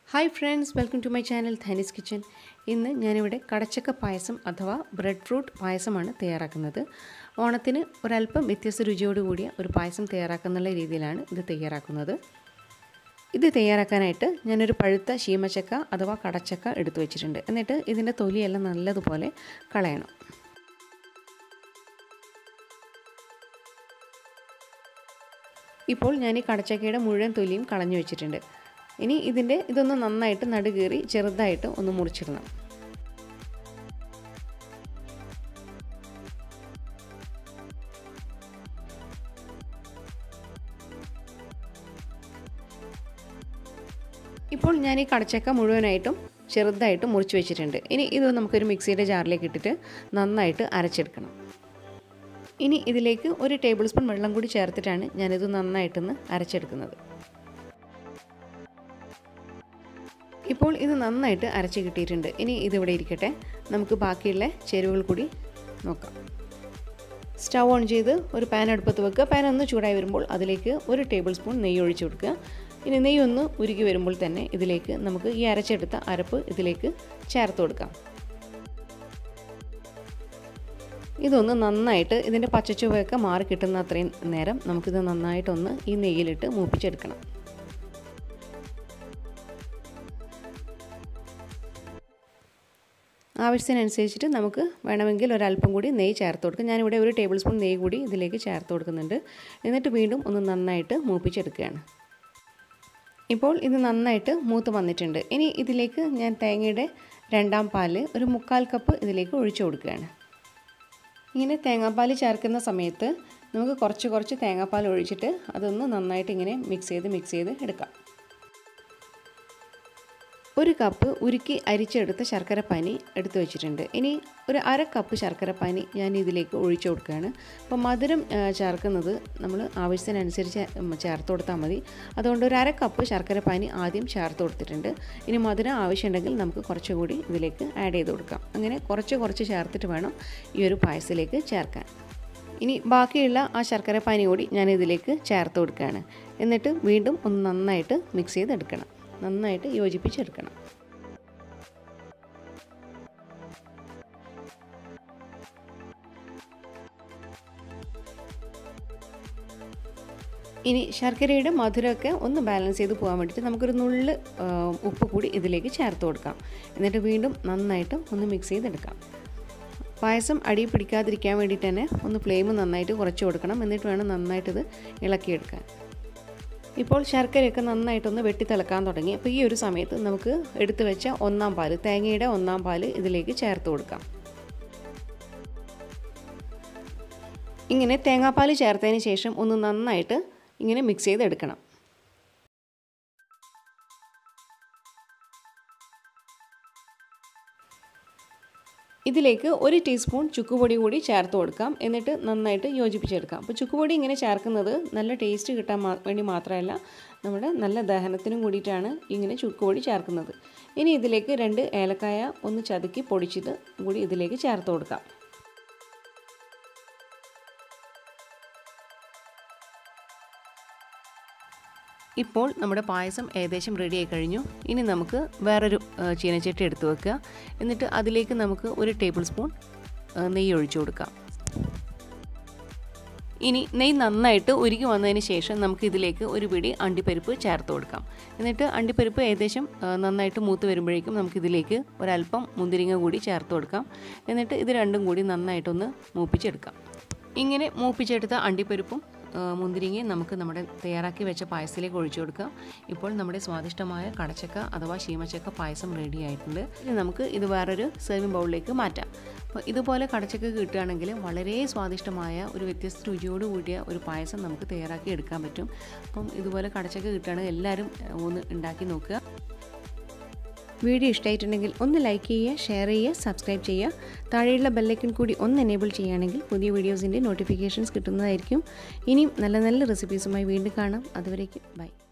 hi friends welcome to my channel Dhanis kitchen ഇന്ന് ഞാനിവിടെ കടച്ചക്ക പായസം അഥവാ ബ്രെഡ് ഫ്രൂട്ട് പായസമാണ് തയ്യാറാക്കുന്നത് ഓണത്തിന് ഒരല്പം വ്യത്യസ്ത രുചിയോട് കൂടിയ ഒരു പായസം തയ്യാറാക്കുന്ന രീതിയിലാണ് ഇത് തയ്യാറാക്കുന്നത് ഇത് തയ്യാറാക്കാനായിട്ട് ഞാനൊരു പഴുത്ത ശീമച്ചക്ക അഥവാ കടച്ചക്ക എടുത്തു വെച്ചിട്ടുണ്ട് എന്നിട്ട് ഇതിൻ്റെ തൊലിയെല്ലാം നല്ലതുപോലെ കളയണം ഇപ്പോൾ ഞാൻ ഈ കടച്ചക്കയുടെ മുഴുവൻ തൊലിയും കളഞ്ഞു വെച്ചിട്ടുണ്ട് ഇനി ഇതിൻ്റെ ഇതൊന്ന് നന്നായിട്ട് നടുകീറി ചെറുതായിട്ട് ഒന്ന് മുറിച്ചിടണം ഇപ്പോൾ ഞാൻ ഈ കടച്ചക്ക മുഴുവനായിട്ടും ചെറുതായിട്ട് മുറിച്ച് വെച്ചിട്ടുണ്ട് ഇനി ഇത് നമുക്കൊരു മിക്സിയുടെ ജാറിലേക്ക് ഇട്ടിട്ട് നന്നായിട്ട് അരച്ചെടുക്കണം ഇനി ഇതിലേക്ക് ഒരു ടേബിൾ സ്പൂൺ വെള്ളം കൂടി ചേർത്തിട്ടാണ് ഞാനിത് നന്നായിട്ടൊന്ന് അരച്ചെടുക്കുന്നത് ഇപ്പോൾ ഇത് നന്നായിട്ട് അരച്ച് കിട്ടിയിട്ടുണ്ട് ഇനി ഇതിവിടെ ഇരിക്കട്ടെ നമുക്ക് ബാക്കിയുള്ള ചേരുവകൾ കൂടി നോക്കാം സ്റ്റൗ ഓൺ ചെയ്ത് ഒരു പാൻ അടുപ്പത്ത് വെക്കുക പാൻ ഒന്ന് ചൂടായി വരുമ്പോൾ അതിലേക്ക് ഒരു ടേബിൾ സ്പൂൺ നെയ്യ് ഒഴിച്ചു കൊടുക്കുക ഇനി നെയ്യ് ഒന്ന് ഉരുകി വരുമ്പോൾ തന്നെ ഇതിലേക്ക് നമുക്ക് ഈ അരച്ചെടുത്ത അരപ്പ് ഇതിലേക്ക് ചേർത്ത് കൊടുക്കാം ഇതൊന്ന് നന്നായിട്ട് ഇതിൻ്റെ പച്ചച്ചുവയൊക്കെ മാറി കിട്ടുന്ന അത്രയും നേരം നമുക്കിത് നന്നായിട്ടൊന്ന് ഈ നെയ്യിലിട്ട് മൂപ്പിച്ചെടുക്കണം ആവശ്യത്തിനനുസരിച്ചിട്ട് നമുക്ക് വേണമെങ്കിൽ ഒരല്പം കൂടി നെയ്യ് ചേർത്ത് കൊടുക്കാം ഞാനിവിടെ ഒരു ടേബിൾ സ്പൂൺ നെയ്യ് കൂടി ഇതിലേക്ക് ചേർത്ത് കൊടുക്കുന്നുണ്ട് എന്നിട്ട് വീണ്ടും ഒന്ന് നന്നായിട്ട് മൂപ്പിച്ചെടുക്കുകയാണ് ഇപ്പോൾ ഇത് നന്നായിട്ട് മൂത്ത് വന്നിട്ടുണ്ട് ഇനി ഇതിലേക്ക് ഞാൻ തേങ്ങയുടെ രണ്ടാം പാല് ഒരു മുക്കാൽ കപ്പ് ഇതിലേക്ക് ഒഴിച്ചു കൊടുക്കുകയാണ് ഇങ്ങനെ തേങ്ങാപ്പാൽ ചേർക്കുന്ന സമയത്ത് നമുക്ക് കുറച്ച് കുറച്ച് തേങ്ങാപ്പാൽ ഒഴിച്ചിട്ട് അതൊന്ന് നന്നായിട്ട് ഇങ്ങനെ മിക്സ് ചെയ്ത് മിക്സ് ചെയ്ത് എടുക്കാം ഒരു കപ്പ് ഉരുക്കി അരിച്ചെടുത്ത ശർക്കരപ്പാനി എടുത്തു വെച്ചിട്ടുണ്ട് ഇനി ഒരു അര കപ്പ് ശർക്കരപ്പാനി ഞാൻ ഇതിലേക്ക് ഒഴിച്ചു കൊടുക്കുകയാണ് അപ്പോൾ മധുരം ചേർക്കുന്നത് നമ്മൾ ആവശ്യത്തിനനുസരിച്ച് ചേർത്ത് കൊടുത്താൽ മതി അതുകൊണ്ട് ഒരു അര കപ്പ് ശർക്കരപ്പാനി ആദ്യം ചേർത്ത് കൊടുത്തിട്ടുണ്ട് ഇനി മധുരം ആവശ്യമുണ്ടെങ്കിൽ നമുക്ക് കുറച്ചുകൂടി ഇതിലേക്ക് ആഡ് ചെയ്ത് കൊടുക്കാം അങ്ങനെ കുറച്ച് കുറച്ച് ചേർത്തിട്ട് വേണം ഈ ഒരു പായസത്തിലേക്ക് ചേർക്കാൻ ഇനി ബാക്കിയുള്ള ആ ശർക്കരപ്പാനി കൂടി ഞാൻ ഇതിലേക്ക് ചേർത്ത് കൊടുക്കുകയാണ് എന്നിട്ട് വീണ്ടും ഒന്ന് നന്നായിട്ട് മിക്സ് ചെയ്തെടുക്കണം നന്നായിട്ട് യോജിപ്പിച്ചെടുക്കണം ഇനി ശർക്കരയുടെ മധുരമൊക്കെ ഒന്ന് ബാലൻസ് ചെയ്ത് പോകാൻ വേണ്ടിയിട്ട് നമുക്കൊരു നുള്ള് ഉപ്പ് കൂടി ഇതിലേക്ക് ചേർത്ത് കൊടുക്കാം എന്നിട്ട് വീണ്ടും നന്നായിട്ട് ഒന്ന് മിക്സ് ചെയ്തെടുക്കാം പായസം അടി പിടിക്കാതിരിക്കാൻ വേണ്ടിയിട്ട് തന്നെ ഒന്ന് ഫ്ലെയിം നന്നായിട്ട് കുറച്ച് കൊടുക്കണം എന്നിട്ട് വേണം നന്നായിട്ടിത് ഇളക്കിയെടുക്കാൻ ഇപ്പോൾ ശർക്കരയൊക്കെ നന്നായിട്ടൊന്ന് വെട്ടിത്തിളക്കാൻ തുടങ്ങി അപ്പോൾ ഈ ഒരു സമയത്ത് നമുക്ക് എടുത്തു വെച്ച ഒന്നാം പാല് തേങ്ങയുടെ ഒന്നാം പാല് ഇതിലേക്ക് ചേർത്ത് കൊടുക്കാം ഇങ്ങനെ തേങ്ങാപ്പാൽ ചേർത്തതിന് ശേഷം ഒന്ന് നന്നായിട്ട് ഇങ്ങനെ മിക്സ് ചെയ്തെടുക്കണം ഇതിലേക്ക് ഒരു ടീസ്പൂൺ ചുക്കുപൊടി കൂടി ചേർത്ത് കൊടുക്കാം എന്നിട്ട് നന്നായിട്ട് യോജിപ്പിച്ചെടുക്കാം അപ്പോൾ ചുക്കുപൊടി ഇങ്ങനെ ചേർക്കുന്നത് നല്ല ടേസ്റ്റ് കിട്ടാൻ വേണ്ടി മാത്രമല്ല നമ്മുടെ നല്ല ദഹനത്തിനും കൂടിയിട്ടാണ് ഇങ്ങനെ ചുക്കുപൊടി ചേർക്കുന്നത് ഇനി ഇതിലേക്ക് രണ്ട് ഏലക്കായ ഒന്ന് ചതുക്കി പൊടിച്ചത് കൂടി ഇതിലേക്ക് ചേർത്ത് കൊടുക്കാം ഇപ്പോൾ നമ്മുടെ പായസം ഏകദേശം റെഡി ആയി കഴിഞ്ഞു ഇനി നമുക്ക് വേറൊരു ചീനച്ചട്ടി എടുത്ത് വെക്കുക എന്നിട്ട് അതിലേക്ക് നമുക്ക് ഒരു ടേബിൾ സ്പൂൺ നെയ്യ് ഒഴിച്ചു കൊടുക്കാം ഇനി നെയ്യ് നന്നായിട്ട് ഉരുകി വന്നതിന് ശേഷം നമുക്ക് ഇതിലേക്ക് ഒരു പിടി അണ്ടിപ്പരിപ്പ് ചേർത്ത് കൊടുക്കാം എന്നിട്ട് അണ്ടിപ്പരിപ്പ് ഏകദേശം നന്നായിട്ട് മൂത്ത് വരുമ്പോഴേക്കും നമുക്കിതിലേക്ക് ഒരല്പം മുന്തിരിങ്ങ കൂടി ചേർത്ത് കൊടുക്കാം എന്നിട്ട് ഇത് രണ്ടും കൂടി നന്നായിട്ടൊന്ന് മൂപ്പിച്ചെടുക്കാം ഇങ്ങനെ മൂപ്പിച്ചെടുത്ത അണ്ടിപ്പരിപ്പും മുന്തിരിങ്ങയും നമുക്ക് നമ്മുടെ തയ്യാറാക്കി വെച്ച പായസത്തിലേക്ക് ഒഴിച്ചു കൊടുക്കാം ഇപ്പോൾ നമ്മുടെ സ്വാദിഷ്ടമായ കടച്ചക്ക അഥവാ ശീമച്ചക്ക പായസം റെഡി ആയിട്ടുണ്ട് ഇനി നമുക്ക് ഇത് വേറൊരു സെർവിങ് ബൗളിലേക്ക് മാറ്റാം അപ്പോൾ ഇതുപോലെ കടച്ചക്ക കിട്ടുകയാണെങ്കിൽ വളരെ സ്വാദിഷ്ടമായ ഒരു വ്യത്യസ്ത രുചിയോട് കൂടിയ ഒരു പായസം നമുക്ക് തയ്യാറാക്കി എടുക്കാൻ പറ്റും അപ്പം ഇതുപോലെ കടച്ചക്ക കിട്ടുകയാണെങ്കിൽ എല്ലാവരും ഒന്ന് ഉണ്ടാക്കി നോക്കുക വീഡിയോ ഇഷ്ടമായിട്ടുണ്ടെങ്കിൽ ഒന്ന് ലൈക്ക് ചെയ്യുക ഷെയർ ചെയ്യുക സബ്സ്ക്രൈബ് ചെയ്യുക താഴെയുള്ള ബെല്ലൈക്കൺ കൂടി ഒന്ന് എനേബിൾ ചെയ്യുകയാണെങ്കിൽ പുതിയ വീഡിയോസിൻ്റെ നോട്ടിഫിക്കേഷൻസ് കിട്ടുന്നതായിരിക്കും ഇനിയും നല്ല നല്ല റെസിപ്പീസുമായി വീണ്ടും കാണാം അതുവരേക്കും ബൈ